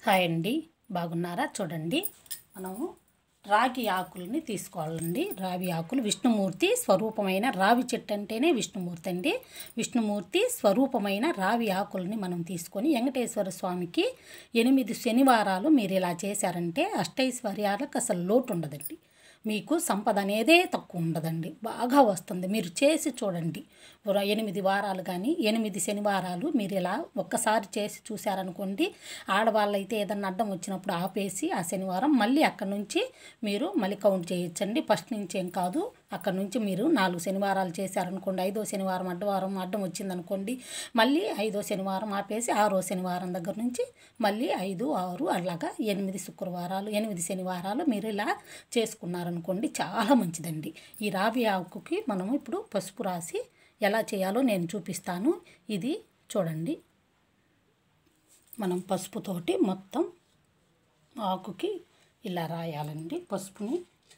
hi అండి బాగున్నారా చూడండి మనము రాగి ఆకుల్ని తీసుకోవాలండి రావి ఆకులు విష్ణుమూర్తి స్వరూపమైన రావి చెట్టు అంటేనే విష్ణుమూర్తి అండి విష్ణుమూర్తి స్వరూపమైన రావి ఆకుల్ని మనం తీసుకొని వెంకటేశ్వర స్వామికి ఎనిమిది శనివారాలు మీరు ఇలా చేశారంటే అష్టైశ్వర్యాలకు అసలు లోటు ఉండదండి మీకు సంపద అనేదే తక్కువ ఉండదండి బాగా వస్తుంది మీరు చేసి చూడండి ఒక ఎనిమిది వారాలు కానీ ఎనిమిది శనివారాలు మీరు ఇలా ఒక్కసారి చేసి చూశారనుకోండి ఆడవాళ్ళైతే ఏదన్నా అడ్డం వచ్చినప్పుడు ఆపేసి ఆ శనివారం మళ్ళీ అక్కడ నుంచి మీరు మళ్ళీ కౌంట్ చేయొచ్చండి ఫస్ట్ నుంచి ఏం కాదు అక్కడ నుంచి మీరు నాలుగు శనివారాలు చేశారనుకోండి ఐదో శనివారం అడ్డవారం అడ్డం వచ్చిందనుకోండి మళ్ళీ ఐదో శనివారం ఆపేసి ఆరో శనివారం దగ్గర నుంచి మళ్ళీ ఐదు ఆరు అలాగా ఎనిమిది శుక్రవారాలు ఎనిమిది శనివారాలు మీరు ఇలా చేసుకున్నారనుకోండి చాలా మంచిదండి ఈ రావి ఆకుకి మనము ఇప్పుడు పసుపు రాసి ఎలా చేయాలో నేను చూపిస్తాను ఇది చూడండి మనం పసుపుతోటి మొత్తం ఆకుకి ఇలా రాయాలండి పసుపుని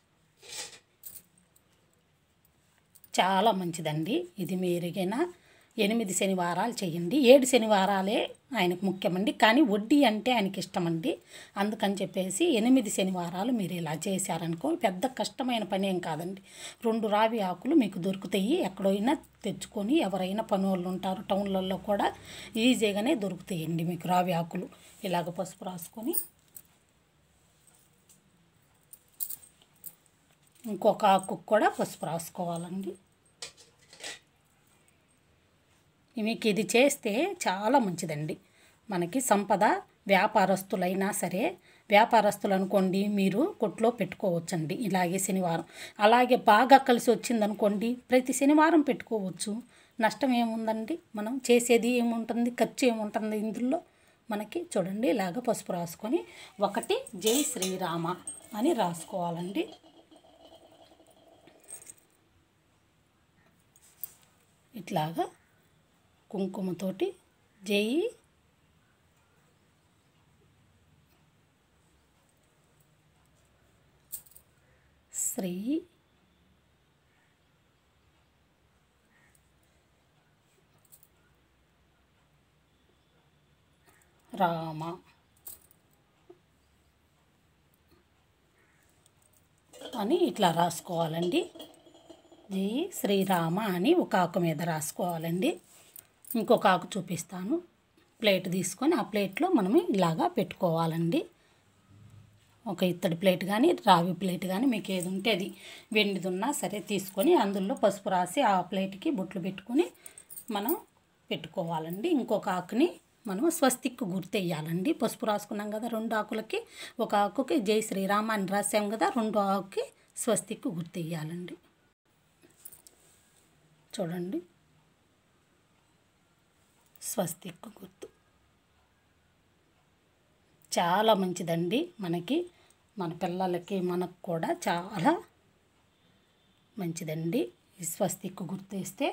చాలా మంచిదండి ఇది మీరుగైనా ఎనిమిది శనివారాలు చేయండి ఏడు శనివారాలే ఆయనకు ముఖ్యమండి కానీ వడ్డీ అంటే ఆయనకి ఇష్టమండి అందుకని చెప్పేసి ఎనిమిది శనివారాలు మీరు ఇలా చేశారనుకో పెద్ద కష్టమైన పని ఏం కాదండి రెండు రావి ఆకులు మీకు దొరుకుతాయి ఎక్కడైనా తెచ్చుకొని ఎవరైనా పని వాళ్ళు ఉంటారు టౌన్లలో కూడా ఈజీగానే దొరుకుతాయండి మీకు రావి ఆకులు ఇలాగ పసుపు రాసుకొని ఇంకొక ఆకు కూడా పసుపు రాసుకోవాలండి మీకు ఇది చేస్తే చాలా మంచిదండి మనకి సంపద వ్యాపారస్తులైనా సరే వ్యాపారస్తులు అనుకోండి మీరు కొట్లో పెట్టుకోవచ్చండి ఇలాగే శనివారం అలాగే బాగా కలిసి వచ్చిందనుకోండి ప్రతి శనివారం పెట్టుకోవచ్చు నష్టం ఏముందండి మనం చేసేది ఏముంటుంది ఖర్చు ఏముంటుంది ఇందులో మనకి చూడండి ఇలాగ పసుపు రాసుకొని ఒకటి జై శ్రీరామ అని రాసుకోవాలండి ఇట్లాగా కుంకుమతోటి జై శ్రీ రామ అని ఇట్లా రాసుకోవాలండి జై శ్రీరామ అని ఒక ఆకు మీద రాసుకోవాలండి ఇంకొక ఆకు చూపిస్తాను ప్లేట్ తీసుకొని ఆ ప్లేట్లో మనము ఇలాగా పెట్టుకోవాలండి ఒక ఇత్తడి ప్లేట్ కానీ రావి ప్లేట్ కానీ మీకు ఏది ఉంటే అది వెండిది ఉన్నా సరే తీసుకొని అందులో పసుపు రాసి ఆ ప్లేట్కి బొట్లు పెట్టుకొని మనం పెట్టుకోవాలండి ఇంకొక ఆకుని మనం స్వస్తిక్ గుర్తెయ్యాలండి పసుపు రాసుకున్నాం కదా రెండు ఆకులకి ఒక ఆకుకి జై శ్రీరామ అని రాసాం కదా రెండు ఆకుకి స్వస్తిక్ గుర్తెయ్యాలండి చూడండి స్వస్తిక్ గుర్తు చాలా మంచిదండి మనకి మన పిల్లలకి మనకు కూడా చాలా మంచిదండి ఈ స్వస్తిక్ గుర్తేస్తే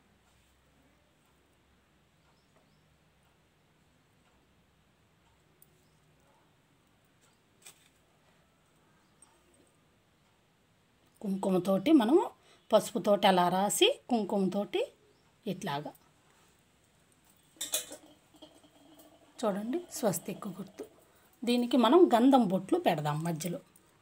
కుంకుమతోటి మనము పసుపుతోటి అలా రాసి కుంకుమతోటి ఇట్లాగా చూడండి స్వస్తిక్ గుర్తు దీనికి మనం గంధం బొట్లు పెడదాం మధ్యలో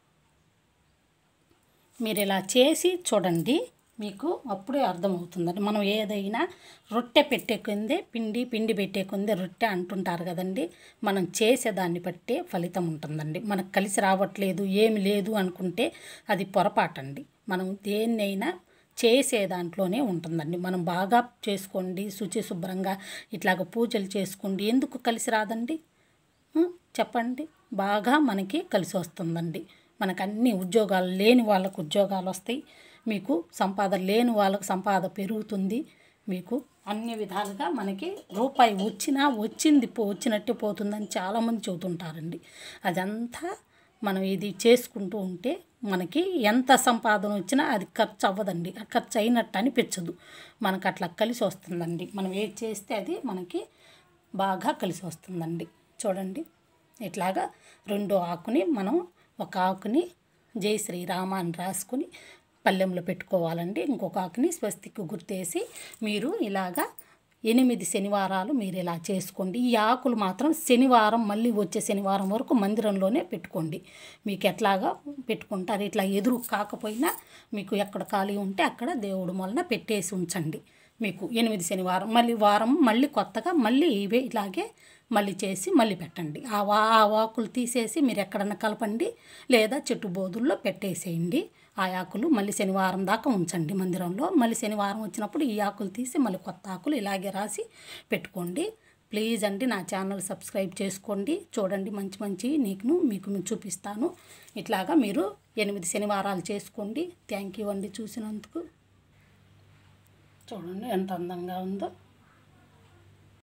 మీరు ఇలా చేసి చూడండి మీకు అప్పుడే అర్థమవుతుందండి మనం ఏదైనా రొట్టె పెట్టే కొందే పిండి పిండి పెట్టే కొందే రొట్టె అంటుంటారు కదండి మనం చేసేదాన్ని బట్టే ఫలితం ఉంటుందండి మనకు కలిసి రావట్లేదు ఏమి లేదు అనుకుంటే అది పొరపాటండి మనం దేన్నైనా చేసే దాంట్లోనే ఉంటుందండి మనం బాగా చేసుకోండి శుచి శుభ్రంగా ఇట్లాగ పూజలు చేసుకోండి ఎందుకు కలిసి రాదండి ఆ, చెప్పండి బాగా మనకి కలిసి వస్తుందండి మనకు అన్ని ఉద్యోగాలు లేని వాళ్ళకు ఉద్యోగాలు వస్తాయి మీకు సంపాదన లేని వాళ్ళకు సంపాద పెరుగుతుంది మీకు అన్ని విధాలుగా మనకి రూపాయి వచ్చినా వచ్చింది పో వచ్చినట్టే పోతుందని చాలామంది చెబుతుంటారండి అదంతా మనం ఇది చేసుకుంటూ ఉంటే మనకి ఎంత సంపాదన వచ్చినా అది ఖర్చు అవ్వదండి ఆ ఖర్చు అయినట్టు అనిపించదు మనకు అట్లా కలిసి వస్తుందండి మనం ఏది చేస్తే అది మనకి బాగా కలిసి వస్తుందండి చూడండి ఇట్లాగా రెండో ఆకుని మనం ఒక ఆకుని జై శ్రీరామ అని రాసుకుని పళ్ళెంలో పెట్టుకోవాలండి ఇంకొక ఆకుని స్వస్తికి గుర్తేసి మీరు ఇలాగా ఎనిమిది శనివారాలు మీరు ఇలా చేసుకోండి ఈ ఆకులు మాత్రం శనివారం మళ్ళీ వచ్చే శనివారం వరకు మందిరంలోనే పెట్టుకోండి మీకు ఎట్లాగా పెట్టుకుంటారు ఇట్లా ఎదురు కాకపోయినా మీకు ఎక్కడ ఖాళీ ఉంటే అక్కడ దేవుడు వలన పెట్టేసి ఉంచండి మీకు ఎనిమిది శనివారం మళ్ళీ వారం మళ్ళీ కొత్తగా మళ్ళీ ఇవే ఇలాగే మళ్ళీ చేసి మళ్ళీ పెట్టండి ఆ వా ఆ ఆకులు తీసేసి మీరు ఎక్కడన్నా కలపండి లేదా చెట్టు బోధుల్లో పెట్టేసేయండి ఆ ఆకులు మళ్ళీ శనివారం దాకా ఉంచండి మందిరంలో మళ్ళీ శనివారం వచ్చినప్పుడు ఈ ఆకులు తీసి మళ్ళీ కొత్త ఆకులు ఇలాగే రాసి పెట్టుకోండి ప్లీజ్ అండి నా ఛానల్ సబ్స్క్రైబ్ చేసుకోండి చూడండి మంచి మంచి నీకును మీకు నేను చూపిస్తాను ఇట్లాగా మీరు ఎనిమిది శనివారాలు చేసుకోండి థ్యాంక్ యూ అండి చూసినందుకు చూడండి ఎంత అందంగా ఉందో